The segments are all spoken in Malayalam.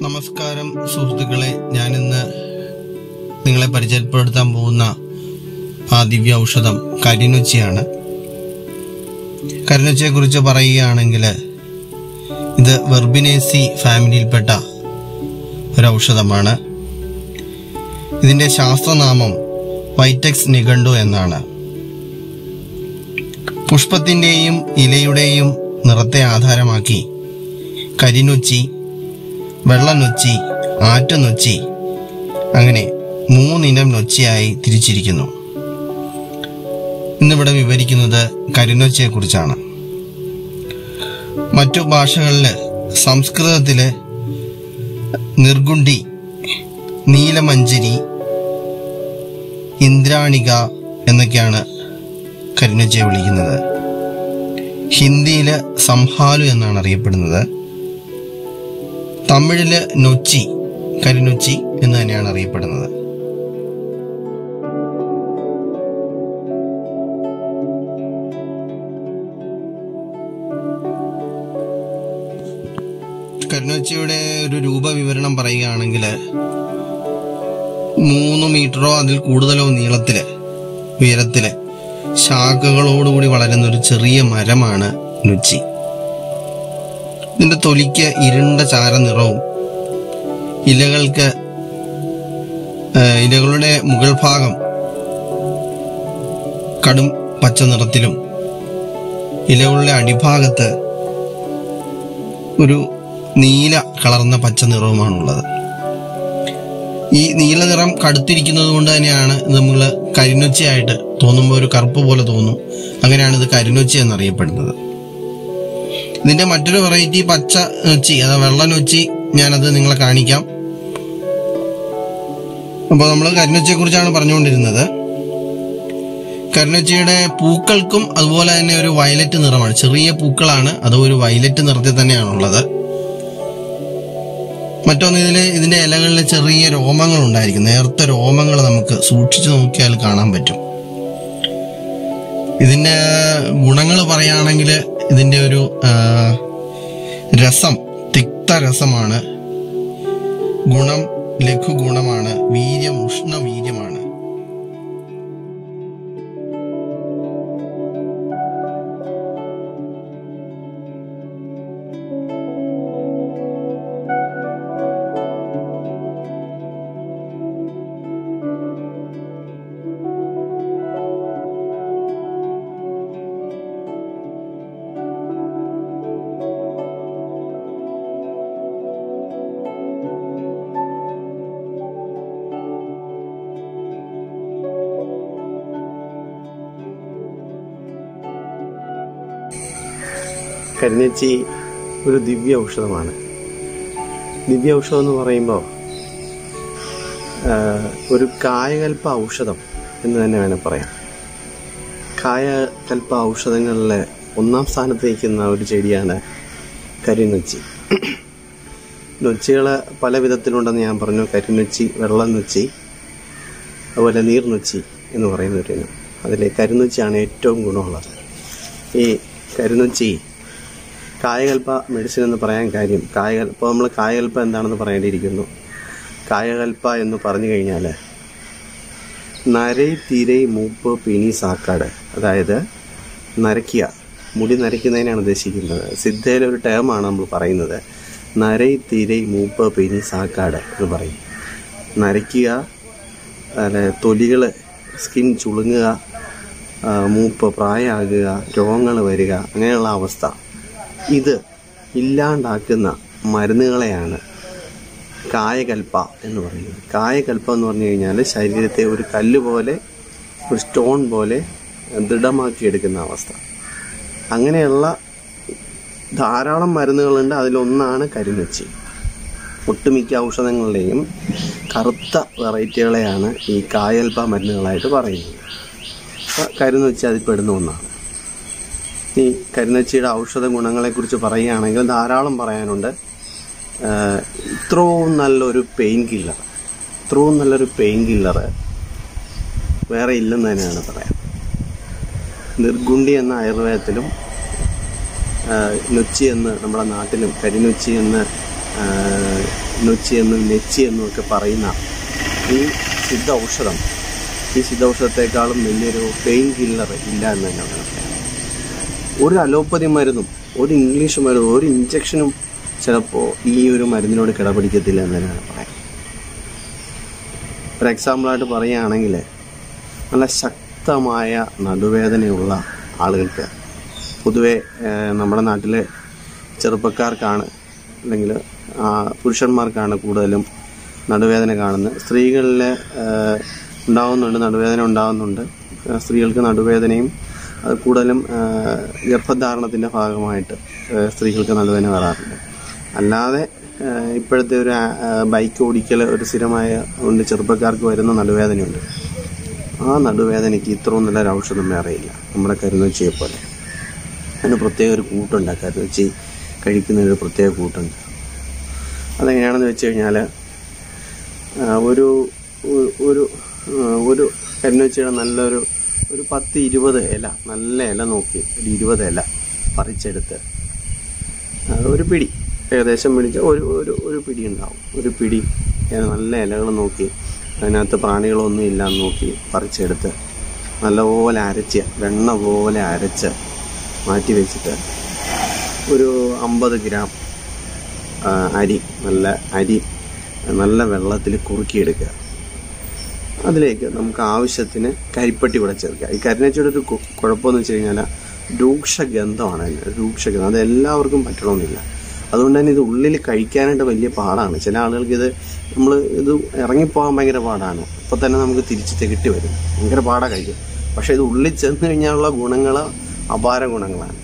നമസ്കാരം സുഹൃത്തുക്കളെ ഞാനിന്ന് നിങ്ങളെ പരിചയപ്പെടുത്താൻ പോകുന്ന ആ ദിവ്യ ഔഷധം കരിനുച്ചിയാണ് കരിനുച്ചിയെ കുറിച്ച് പറയുകയാണെങ്കിൽ ഇത് വെർബിനേസി ഫാമിലിയിൽപ്പെട്ട ഒരു ഔഷധമാണ് ഇതിന്റെ ശാസ്ത്രനാമം വൈറ്റക്സ് നിഘണ്ടു എന്നാണ് പുഷ്പത്തിന്റെയും ഇലയുടെയും നിറത്തെ ആധാരമാക്കി കരിനുച്ചി വെള്ളനൊച്ചി ആറ്റുനൊച്ചി അങ്ങനെ മൂന്നിനം നൊച്ചിയായി തിരിച്ചിരിക്കുന്നു ഇന്നിവിടെ വിവരിക്കുന്നത് കരിനൊച്ചിയെ കുറിച്ചാണ് മറ്റു ഭാഷകളിൽ സംസ്കൃതത്തില് നിർഗുണ്ടി നീലമഞ്ചരി ഇന്ദ്രാണിക എന്നൊക്കെയാണ് കരിനൊച്ചിയെ വിളിക്കുന്നത് ഹിന്ദിയില് സംഹാലു എന്നാണ് അറിയപ്പെടുന്നത് തമിഴില് നൊച്ചി കരിനൊച്ചി എന്ന് തന്നെയാണ് അറിയപ്പെടുന്നത് കരിനൊച്ചിയുടെ ഒരു രൂപവിവരണം പറയുകയാണെങ്കിൽ മൂന്ന് മീറ്ററോ അതിൽ കൂടുതലോ നീളത്തില് ഉയരത്തില് ശാഖകളോടുകൂടി വളരുന്ന ഒരു ചെറിയ മരമാണ് നുച്ചി ഇതിന്റെ തൊലിക്ക് ഇരുണ്ട ചാര നിറവും ഇലകൾക്ക് ആ, ഇലകളുടെ മുകൾ ഭാഗം കടും പച്ച നിറത്തിലും ഇലകളുടെ അടിഭാഗത്ത് ഒരു നീല കളർന്ന പച്ച നിറവുമാണുള്ളത് ഈ നീല നിറം കടുത്തിരിക്കുന്നത് കൊണ്ട് തന്നെയാണ് നമ്മൾ കരിനൊച്ചയായിട്ട് തോന്നുമ്പോൾ ഒരു കറുപ്പ് പോലെ തോന്നും അങ്ങനെയാണ് ഇത് കരിനൊച്ചി എന്നറിയപ്പെടുന്നത് ഇതിന്റെ മറ്റൊരു വെറൈറ്റി പച്ച നൊച്ചി അതാ വെള്ള നൊച്ചി ഞാനത് നിങ്ങളെ കാണിക്കാം അപ്പോൾ നമ്മൾ കരിനൊച്ചിയെ കുറിച്ചാണ് പറഞ്ഞുകൊണ്ടിരുന്നത് കരിനൊച്ചിയുടെ പൂക്കൾക്കും അതുപോലെ തന്നെ ഒരു വയലറ്റ് നിറമാണ് ചെറിയ പൂക്കളാണ് അത് ഒരു വയലറ്റ് നിറത്തിൽ തന്നെയാണുള്ളത് മറ്റൊന്ന് ഇതിൽ ഇതിന്റെ ഇലകളിൽ ചെറിയ രോമങ്ങൾ ഉണ്ടായിരിക്കും നേർത്ത രോമങ്ങൾ നമുക്ക് സൂക്ഷിച്ചു നോക്കിയാൽ കാണാൻ പറ്റും ഇതിന്റെ ഗുണങ്ങൾ പറയുകയാണെങ്കിൽ ഇതിന്റെ ഒരു ആ, രസം തിക്ത രസമാണ് ഗുണം ലഘു ഗുണമാണ് വീര്യം ഉഷ്ണ വീര്യമാണ് കരിനെച്ചി ഒരു ദിവ്യ ഔഷധമാണ് ദിവ്യ ഔഷധം എന്ന് പറയുമ്പോൾ ഒരു കായകൽപ്പ ഔഷധം എന്ന് തന്നെ വേണം പറയാം കായകൽപ്പ ഔഷധങ്ങളിൽ ഒന്നാം സ്ഥാനത്ത് നിൽക്കുന്ന ഒരു ചെടിയാണ് കരിനൊച്ചി നൊച്ചികൾ പല വിധത്തിലുണ്ടെന്ന് ഞാൻ പറഞ്ഞു കരിനൊച്ചി വെള്ളം നൊച്ചി അതുപോലെ നീർനൊച്ചി എന്ന് പറയുന്ന ഒരു ഇനം അതിൽ കരിനൊച്ചിയാണ് ഏറ്റവും ഗുണമുള്ളത് ഈ കരിനൊച്ചി കായകൽപ്പ മെഡിസിൻ എന്ന് പറയാൻ കാര്യം കായകൽ ഇപ്പോൾ നമ്മൾ കായകൽപ്പ എന്താണെന്ന് പറയേണ്ടിയിരിക്കുന്നു കായകൽപ്പ എന്ന് പറഞ്ഞു കഴിഞ്ഞാൽ നരൈ തിരൈ മൂപ്പ് പിണി സാക്കാട് അതായത് നരയ്ക്കുക മുടി നരയ്ക്കുന്നതിനാണ് ഉദ്ദേശിക്കുന്നത് സിദ്ധയിലെ ഒരു ടേമാണ് നമ്മൾ പറയുന്നത് നരൈ തിരൈ മൂപ്പ് പിണി സാക്കാട് എന്ന് പറയും നരയ്ക്കുക അല്ലെ തൊലികൾ സ്കിൻ ചുളുങ്ങുക ആ, മൂപ്പ് പ്രായമാകുക രോഗങ്ങൾ വരിക അങ്ങനെയുള്ള അവസ്ഥ ഇത് ഇല്ലാണ്ടാക്കുന്ന മരുന്നുകളെയാണ് കായകൽപ്പ എന്ന് പറയുന്നത് കായകൽപ്പ എന്ന് പറഞ്ഞു കഴിഞ്ഞാൽ ശരീരത്തെ ഒരു കല്ല് പോലെ ഒരു സ്റ്റോൺ പോലെ ദൃഢമാക്കി എടുക്കുന്ന അവസ്ഥ അങ്ങനെയുള്ള ധാരാളം മരുന്നുകളുണ്ട് അതിലൊന്നാണ് കരിനൊച്ചി ഒട്ടുമിക്ക ഔഷധങ്ങളുടെയും കറുത്ത വെറൈറ്റികളെയാണ് ഈ കായൽപ്പ മരുന്നുകളായിട്ട് പറയുന്നത് അപ്പോൾ കരുനൊച്ചി അതിൽ പെടുന്ന ഒന്നാണ് ഈ കരിനച്ചിയുടെ ഔഷധ ഗുണങ്ങളെക്കുറിച്ച് പറയുകയാണെങ്കിൽ ധാരാളം പറയാനുണ്ട് ആഹ് ഇത്രയും നല്ലൊരു പെയിൻ കില്ലർ ഇത്രയും നല്ലൊരു പെയിൻ കില്ലർ വേറെ ഇല്ലെന്ന് തന്നെയാണ് പറയാം നിർഗുണ്ടി എന്ന ആയുർവേദത്തിലും ആ, നൊച്ചി എന്ന് നമ്മുടെ നാട്ടിലും കരിനൊച്ചി എന്ന് ആ, നൊച്ചി എന്നും നെച്ചി എന്നും ഒക്കെ പറയുന്ന ഈ സിദ്ധ ഔഷധം ഈ സിദ്ധ ഔഷധത്തെക്കാളും വലിയൊരു പെയിൻ കില്ലർ ഇല്ല എന്ന് തന്നെ വേണം പറയാൻ ഒരു അലോപ്പതി മരുന്നും ഒരു ഇംഗ്ലീഷ് മരുന്നും ഒരു ഇഞ്ചക്ഷനും ചിലപ്പോൾ ഈ ഒരു മരുന്നിനോട് കിടപിടിക്കത്തില്ല എന്ന് തന്നെയാണ് പറയാം ഒരു എക്സാമ്പിളായിട്ട് പറയുകയാണെങ്കിൽ നല്ല ശക്തമായ നടുവേദനയുള്ള ആളുകൾക്ക് പൊതുവെ ഏഹ്, നമ്മുടെ നാട്ടിലെ ചെറുപ്പക്കാർക്കാണ് അല്ലെങ്കിൽ ആ, പുരുഷന്മാർക്കാണ് കൂടുതലും നടുവേദന കാണുന്നത് സ്ത്രീകളിൽ ഏഹ്, ഉണ്ടാവുന്നുണ്ട് നടുവേദന ഉണ്ടാവുന്നുണ്ട് ഏഹ്, സ്ത്രീകൾക്ക് നടുവേദനയും അത് കൂടുതലും ഏഹ്, ഗർഭധാരണത്തിൻ്റെ ഭാഗമായിട്ട് ഏഹ്, സ്ത്രീകൾക്ക് നടുവേദന വരാറുണ്ട് അല്ലാതെ ഏഹ്, ഇപ്പോഴത്തെ ഒരു ആ, ബൈക്ക് ഓടിക്കൽ ഒരു സ്ഥിരമായ കൊണ്ട് ചെറുപ്പക്കാർക്ക് വരുന്ന നടുവേദനയുണ്ട് ആ നടുവേദനയ്ക്ക് ഇത്രയും നല്ലൊരു ഔഷധം വേറെയില്ല നമ്മുടെ കരുന്നൊച്ചിയെ പോലെ അതിന് പ്രത്യേക ഒരു കൂട്ടുണ്ട് ആ കരുന്നൊച്ചി കഴിക്കുന്നതിന് ഒരു പ്രത്യേക കൂട്ടുണ്ട് അതെങ്ങനെയാണെന്ന് വെച്ച് കഴിഞ്ഞാൽ ഒരു ഒരു- ഒരു ആ, ഒരു കരിനൊച്ചിയുടെ നല്ലൊരു ഒരു പത്ത് ഇരുപത് ഇല നല്ല ഇല നോക്കി ഒരു ഇരുപത് ഇല പറിച്ചെടുത്ത് ആ, ഒരു പിടി ഏകദേശം പിടിച്ച ഒരു ഒരു ഒരു പിടി ഉണ്ടാവും ഒരു പിടി ഏ, നല്ല ഇലകൾ നോക്കി അതിനകത്ത് പ്രാണികളൊന്നും ഇല്ല എന്ന് നോക്കി പറിച്ചെടുത്ത് നല്ലപോലെ അരച്ച് വെണ്ണ പോലെ അരച്ച് മാറ്റി വെച്ചിട്ട് ഒരു അമ്പത് ഗ്രാം ആ, അരി നല്ല അരി നല്ല വെള്ളത്തിൽ കുറുക്കിയെടുക്കുക അതിലേക്ക് നമുക്ക് ആവശ്യത്തിന് കരിപ്പട്ടി കൂടെ ചേർക്കുക ഈ കരിനച്ചയുടെ ഒരു കു- കുഴപ്പമെന്ന് വെച്ച് കഴിഞ്ഞാൽ രൂക്ഷ ഗന്ധമാണ് അതിന് രൂക്ഷ ഗന്ധം അത് എല്ലാവർക്കും പറ്റണമെന്നില്ല അതുകൊണ്ട് തന്നെ ഇത് ഉള്ളിൽ കഴിക്കാനായിട്ട് വലിയ പാടാണ് ചില ആളുകൾക്ക് ഇത് നമ്മൾ ഇത് ഇറങ്ങിപ്പോകാൻ ഭയങ്കര പാടാണ് അപ്പോൾ തന്നെ നമുക്ക് തിരിച്ച് തികട്ടി വരും ഭയങ്കര പാടാ കഴിക്കും പക്ഷേ ഇത് ഉള്ളിൽ ചെന്ന് കഴിഞ്ഞാലുള്ള ഗുണങ്ങൾ അപാര ഗുണങ്ങളാണ്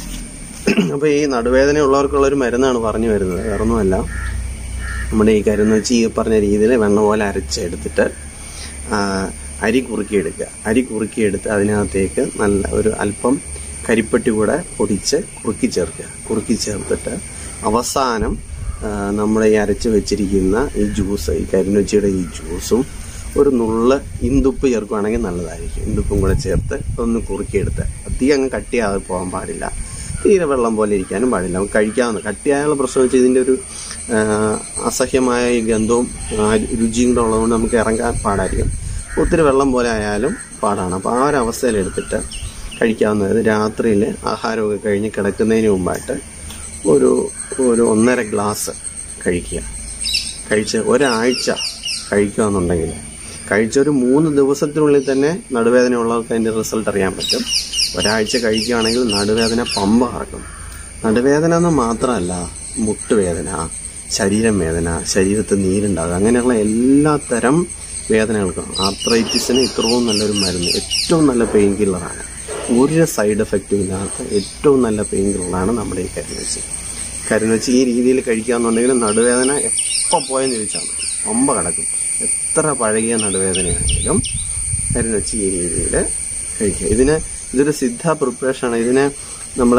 അപ്പോൾ ഈ നടുവേദന ഉള്ളവർക്കുള്ള ഒരു മരുന്നാണ് പറഞ്ഞു വരുന്നത് വേറൊന്നുമല്ല നമ്മുടെ ഈ കരുന്നച്ചി ഈ പറഞ്ഞ രീതിയിൽ വെണ്ണ പോലെ അരച്ചെടുത്തിട്ട് ആ, അരി കുറുക്കിയെടുക്കുക അരി കുറുക്കിയെടുത്ത് അതിനകത്തേക്ക് നല്ല ഒരു അല്പം കരിപ്പട്ടി കൂടെ പൊടിച്ച് കുറുക്കി ചേർക്കുക കുറുക്കി ചേർത്തിട്ട് അവസാനം ആ, നമ്മുടെ ഈ അരച്ച് വെച്ചിരിക്കുന്ന ഈ ജ്യൂസ് ഈ കരിനൊച്ചിയുടെ ഈ ജ്യൂസും ഒരു നുള്ള് ഇന്ദുപ്പ് ചേർക്കുകയാണെങ്കിൽ നല്ലതായിരിക്കും ഇന്ദുപ്പും കൂടെ ചേർത്ത് ഒന്ന് കുറുക്കിയെടുത്ത് അധികം അങ്ങ് കട്ടിയാതെ പോകാൻ പാടില്ല തീരെ വെള്ളം പോലെ ഇരിക്കാനും പാടില്ല നമുക്ക് കഴിക്കാവുന്ന കട്ടിയായുള്ള പ്രശ്നം വെച്ചാൽ ഇതിൻ്റെ ഒരു ആ, അസഹ്യമായ ഈ ഗന്ധവും ആ, രുചിയും കൂടെ ഉള്ളതുകൊണ്ട് നമുക്ക് ഇറങ്ങാൻ പാടായിരിക്കും ഒത്തിരി വെള്ളം പോലെ ആയാലും പാടാണ് അപ്പോൾ ആ ഒരു അവസ്ഥയിൽ എടുത്തിട്ട് കഴിക്കാവുന്നത് രാത്രിയിൽ ആഹാരമൊക്കെ കഴിഞ്ഞ് കിടക്കുന്നതിന് മുമ്പായിട്ട് ഒരു ഒരു ഒന്നര ഗ്ലാസ് കഴിക്കുക കഴിച്ച് ഒരാഴ്ച കഴിക്കുകയെന്നുണ്ടെങ്കിൽ കഴിച്ച ഒരു മൂന്ന് ദിവസത്തിനുള്ളിൽ തന്നെ നടുവേദന ഉള്ളവർക്ക് അതിൻ്റെ റിസൾട്ട് അറിയാൻ പറ്റും ഒരാഴ്ച കഴിക്കുകയാണെങ്കിൽ നടുവേദന പമ്പ കറക്കും നടുവേദന എന്ന് മാത്രമല്ല മുട്ടുവേദന ശരീരം വേദന ശരീരത്ത് നീരുണ്ടാകുക അങ്ങനെയുള്ള എല്ലാ തരം വേദനകൾക്കും ആർത്രൈറ്റിസിന് ഇത്രയും നല്ലൊരു മരുന്ന് ഏറ്റവും നല്ല പെയിൻ കില്ലറാണ് ഒരു സൈഡ് എഫക്റ്റും ഇല്ലാത്ത ഏറ്റവും നല്ല പെയിൻ കില്ലറാണ് നമ്മുടെ ഈ കരിനച്ചി കരിനച്ചി ഈ രീതിയിൽ കഴിക്കാന്നുണ്ടെങ്കിൽ നടുവേദന എപ്പോൾ പോയെന്ന് ചോദിച്ചാൽ മതി പമ്പ കിടക്കും എത്ര പഴകിയ നടുവേദനയാണെങ്കിലും കരിനച്ചി ഈ രീതിയിൽ കഴിക്കുക ഇതിന് ഇതൊരു സിദ്ധ പ്രിപ്പറേഷനാണ് ഇതിന് നമ്മൾ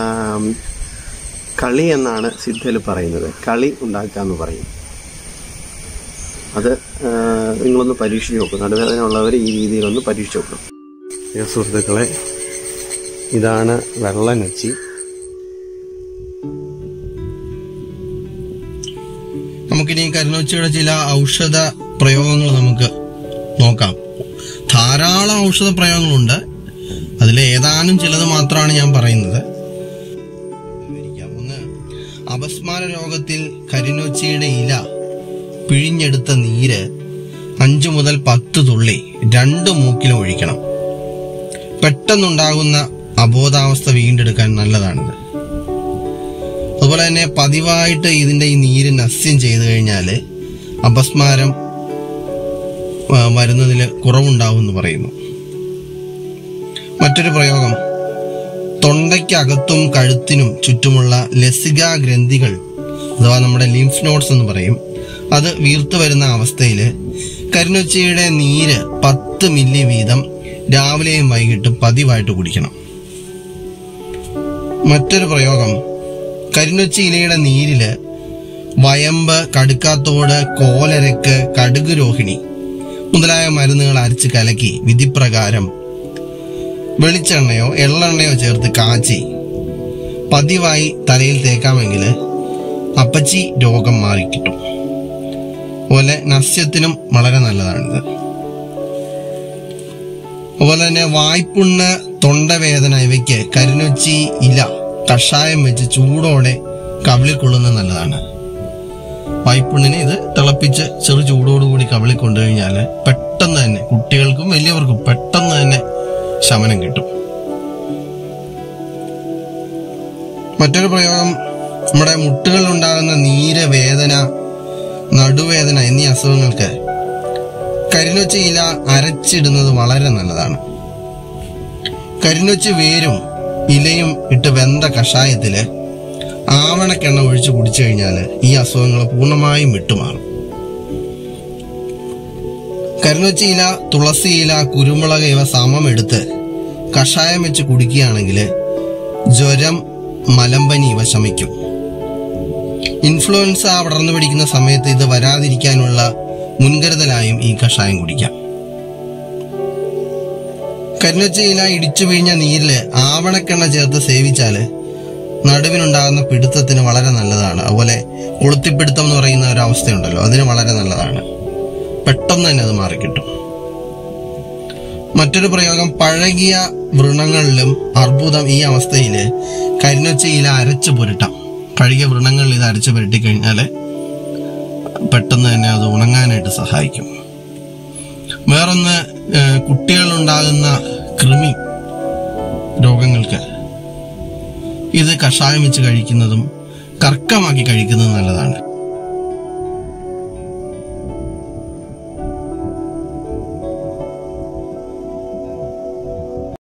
കളി എന്നാണ് സിദ്ധയിൽ പറയുന്നത് കളി ഉണ്ടാക്കുക എന്ന് പറയും അത് ആ, നിങ്ങളൊന്ന് പരീക്ഷിച്ച് നോക്കും നടുവേദന ഉള്ളവർ ഈ രീതിയിലൊന്ന് പരീക്ഷിച്ച് നോക്കണം പ്രിയ സുഹൃത്തുക്കളെ ഇതാണ് വെള്ളനച്ചി നമുക്കിനി കരുനോച്ചിയുടെ ചില ഔഷധ പ്രയോഗങ്ങൾ നമുക്ക് നോക്കാം ധാരാളം ഔഷധ പ്രയോഗങ്ങളുണ്ട് അതിൽ ഏതാനും ചിലത് മാത്രമാണ് ഞാൻ പറയുന്നത് വിവരിക്കാം. ഒന്ന് അപസ്മാര രോഗത്തിൽ കരിനൊച്ചിയുടെ ഇല പിഴിഞ്ഞെടുത്ത നീര് അഞ്ചു മുതൽ പത്ത് തുള്ളി രണ്ട് മൂക്കിലും ഒഴിക്കണം പെട്ടെന്നുണ്ടാകുന്ന അബോധാവസ്ഥ വീണ്ടെടുക്കാൻ നല്ലതാണിത് അതുപോലെ തന്നെ പതിവായിട്ട് ഇതിന്റെ ഈ നീര് നസ്യം ചെയ്തു കഴിഞ്ഞാൽ അപസ്മാരം ആ, വരുന്നതിൽ കുറവുണ്ടാവും എന്ന് പറയുന്നു മറ്റൊരു പ്രയോഗം തൊണ്ടയ്ക്കകത്തും കഴുത്തിനും ചുറ്റുമുള്ള ലസിക ഗ്രന്ഥികൾ അഥവാ നമ്മുടെ ലിംഫ് നോട്ട്സ് എന്ന് പറയും അത് വീർത്തു വരുന്ന അവസ്ഥയിൽ കരിനൊച്ചിയുടെ നീര് പത്ത് മില്ലി വീതം രാവിലെയും വൈകിട്ടും പതിവായിട്ട് കുടിക്കണം മറ്റൊരു പ്രയോഗം കരിനൊച്ചി ഇലയുടെ നീരില് വയമ്പ് കടുക്കാത്തോട് കോലരക്ക് കടുക് രോഹിണി മുതലായ മരുന്നുകൾ അരച്ച് കലക്കി വിധിപ്രകാരം വെളിച്ചെണ്ണയോ എള്ളെണ്ണയോ ചേർത്ത് കാച്ചി പതിവായി തലയിൽ തേക്കാമെങ്കിൽ അപ അപ്പച്ചി രോഗം മാറിക്കിട്ടും അതുപോലെ നസ്യത്തിനും വളരെ നല്ലതാണിത് അതുപോലെ തന്നെ വായ്പുണ്ണ് തൊണ്ടവേദന ഇവയ്ക്ക് കരിനൊച്ചി ഇല കഷായം വെച്ച് ചൂടോടെ കവിളിൽ കൊള്ളുന്നത് നല്ലതാണ് വായ്പുണ്ണിനെ ഇത് തിളപ്പിച്ച് ചെറു ചൂടോടുകൂടി കവിളിൽ കൊണ്ടു കഴിഞ്ഞാൽ പെട്ടെന്ന് തന്നെ കുട്ടികൾക്കും വലിയവർക്കും പെട്ടെന്ന് തന്നെ ശമനം കിട്ടും മറ്റൊരു പ്രയോഗം നമ്മുടെ മുട്ടുകളിൽ ഉണ്ടാകുന്ന നീര് വേദന നടുവേദന എന്നീ അസുഖങ്ങൾക്ക് കരിനൊച്ചി ഇല അരച്ചിടുന്നത് വളരെ നല്ലതാണ് കരിനൊച്ചി വേരും ഇലയും ഇട്ട് വെന്ത കഷായത്തില് ആവണക്കെണ്ണ ഒഴിച്ച് കുടിച്ചു കഴിഞ്ഞാൽ ഈ അസുഖങ്ങൾ പൂർണ്ണമായും വിട്ടുമാറും കരിനൊച്ചി ഇല തുളസി ഇല കുരുമുളക് ഇവ സമം എടുത്ത് കഷായം വെച്ച് കുടിക്കുകയാണെങ്കിൽ ജ്വരം മലമ്പനി ഇവ ശമിക്കും ഇൻഫ്ലുവൻസ പടർന്നു പിടിക്കുന്ന സമയത്ത് ഇത് വരാതിരിക്കാനുള്ള മുൻകരുതലായും ഈ കഷായം കുടിക്കാം കരിനൊച്ച ഇല ഇടിച്ചു പിഴിഞ്ഞ നീരില് ആവണക്കെണ്ണ ചേർത്ത് സേവിച്ചാല് നടുവിനുണ്ടാകുന്ന പിടുത്തത്തിന് വളരെ നല്ലതാണ് അതുപോലെ കൊളുത്തിപ്പിടുത്തം എന്ന് പറയുന്ന ഒരു അവസ്ഥയുണ്ടല്ലോ അതിന് വളരെ നല്ലതാണ് പെട്ടെന്ന് തന്നെ അത് മാറിക്കിട്ടും മറ്റൊരു പ്രയോഗം പഴകിയ വ്രണങ്ങളിലും അർബുദം ഈ അവസ്ഥയിൽ കരിനൊച്ച ഇല അരച്ചു പുരട്ടാം പഴകിയ വ്രണങ്ങളിൽ ഇത് അരച്ചു പുരട്ടി കഴിഞ്ഞാൽ പെട്ടെന്ന് തന്നെ അത് ഉണങ്ങാനായിട്ട് സഹായിക്കും വേറൊന്ന് ഏഹ്, കുട്ടികളുണ്ടാകുന്ന കൃമി രോഗങ്ങൾക്ക് ഇത് കഷായം വെച്ച് കഴിക്കുന്നതും കർക്കമാക്കി കഴിക്കുന്നതും നല്ലതാണ്